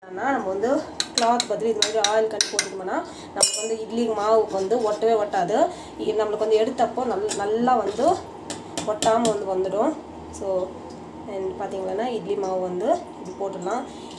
ஆனால் நம்ம வந்து கிளாத் பதில் இது மாதிரி ஆயில் கட்டி போட்டுக்கோம்னா நமக்கு வந்து இட்லி மாவுக்கு வந்து ஒட்டவே ஒட்டாது இ- நம்மளுக்கு வந்து எடுத்தப்போ நல் நல்லா வந்து ஒட்டாமல் வந்து வந்துடும் ஸோ பார்த்தீங்கன்னா இட்லி மாவு வந்து இது போட்டுடலாம்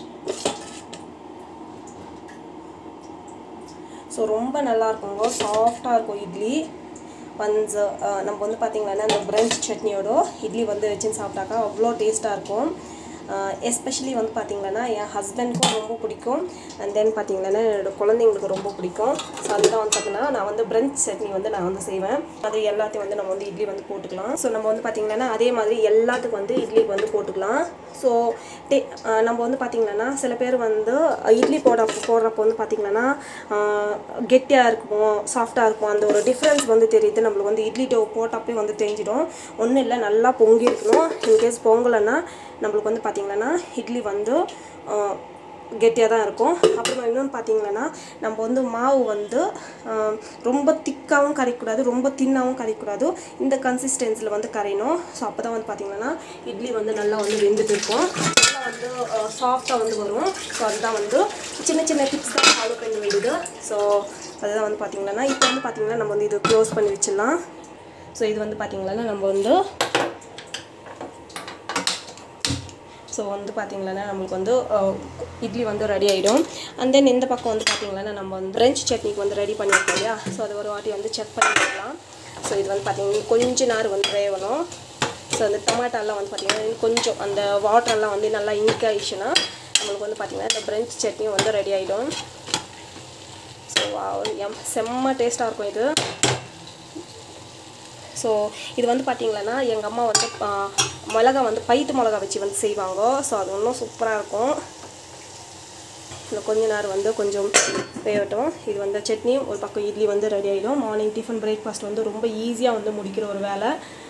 ஸோ ரொம்ப நல்லா இருக்குங்க சாஃப்டாக இருக்கும் இட்லி வந்து அஹ், நம்ம வந்து பார்த்திங்கன்னா இந்த பிரெஞ்ச் சட்னியோட இட்லி வந்து வச்சுன்னு சாப்பிட்டாக்கா அவ்வளோ டேஸ்ட்டாக இருக்கும் எஸ்பெஷலி வந்து பார்த்திங்கன்னா என் ஹஸ்பண்ட்க்கும் ரொம்ப பிடிக்கும் அண்ட் தென் பார்த்திங்கன்னா என்னோட குழந்தைங்களுக்கு ரொம்ப பிடிக்கும் ஸோ அதுதான் வந்து பார்த்தீங்கன்னா நான் வந்து பிரெஞ்ச் சட்னி வந்து நான் வந்து செய்வேன் அது எல்லாத்தையும் வந்து நம்ம வந்து இட்லி வந்து போட்டுக்கலாம் ஸோ நம்ம வந்து பார்த்திங்கன்னா அதே மாதிரி எல்லாத்துக்கும் வந்து இட்லி வந்து போட்டுக்கலாம் ஸோ டே அஹ் நம்ம வந்து பார்த்திங்கன்னா சில பேர் வந்து இட்லி போட போடுறப்போ வந்து பார்த்திங்கன்னா கெட்டியாக இருக்கும் சாஃப்டாக இருக்கும் அந்த ஒரு டிஃப்ரென்ஸ் வந்து தெரியுது நம்மளுக்கு வந்து இட்லி டோ போட்டப்பே வந்து தெரிஞ்சிடும் ஒன்றும் இல்லை நல்லா பொங்கி இருக்கணும் இன்கேஸ் பொங்கலைன்னா நம்மளுக்கு வந்து பார்த்திங்கன்னா இட்லி வந்து கெட்டியாக தான் இருக்கும் அப்புறமா இன்னொன்று பார்த்தீங்கன்னா நம்ம வந்து மாவு வந்து ஆஹ், ரொம்ப திக்காகவும் கரைக்கூடாது ரொம்ப தின்னாகவும் கரைக்கூடாது இந்த கன்சிஸ்டன்சியில் வந்து கரையணும் ஸோ அப்போ தான் வந்து பார்த்திங்கன்னா இட்லி வந்து நல்லா வந்து வெந்துட்டு இருக்கும் நல்லா வந்து சாஃப்டாக வந்து வரும் ஸோ அதுதான் வந்து சின்ன சின்ன டிப்ஸ் தான் ஃபாலோ பண்ண வேண்டியது ஸோ அதுதான் வந்து பார்த்திங்கன்னா இப்போ வந்து பார்த்திங்கன்னா நம்ம வந்து இது க்ளோஸ் பண்ணி வச்சிடலாம் ஸோ இது வந்து பார்த்திங்கன்னா நம்ம வந்து ஸோ வந்து பார்த்திங்கன்னா நம்மளுக்கு வந்து அஹ், இட்லி வந்து ரெடி ஆகிடும் அண்ட் தென் இந்த பக்கம் வந்து பார்த்திங்கன்னா நம்ம வந்து பிரெஞ்ச் சட்னிக்கு வந்து ரெடி பண்ணியிருக்கோம் இல்லையா ஸோ அது ஒரு வாட்டி வந்து செக் பண்ணிக்கலாம் ஸோ இது வந்து பார்த்திங்கன்னா கொஞ்ச நேரம் வந்து வேகணும் ஸோ அந்த டொமேட்டோலாம் வந்து பார்த்திங்கன்னா கொஞ்சம் அந்த வாட்டர்லாம் வந்து நல்லா இங்க் ஆயிடுச்சுன்னா நம்மளுக்கு வந்து பார்த்திங்கன்னா இந்த பிரெஞ்ச் சட்னியும் வந்து ரெடி ஆகிடும் ஸோ எம் செம்ம டேஸ்ட்டாக இருக்கும் இது ஸோ இது வந்து பார்த்தீங்கன்னா எங்கள் அம்மா வந்து ஆ, மிளகா வந்து பைத்து மிளகா வச்சு வந்து செய்வாங்க ஸோ அது இன்னும் சூப்பராக இருக்கும் இன்னும் கொஞ்ச நேரம் வந்து கொஞ்சம் வேகட்டும் இது வந்து சட்னி ஒரு பக்கம் இட்லி வந்து ரெடி ஆகிடும் மார்னிங் டிஃபன் பிரேக்ஃபாஸ்ட் வந்து ரொம்ப ஈஸியாக வந்து முடிக்கிற ஒரு வேலை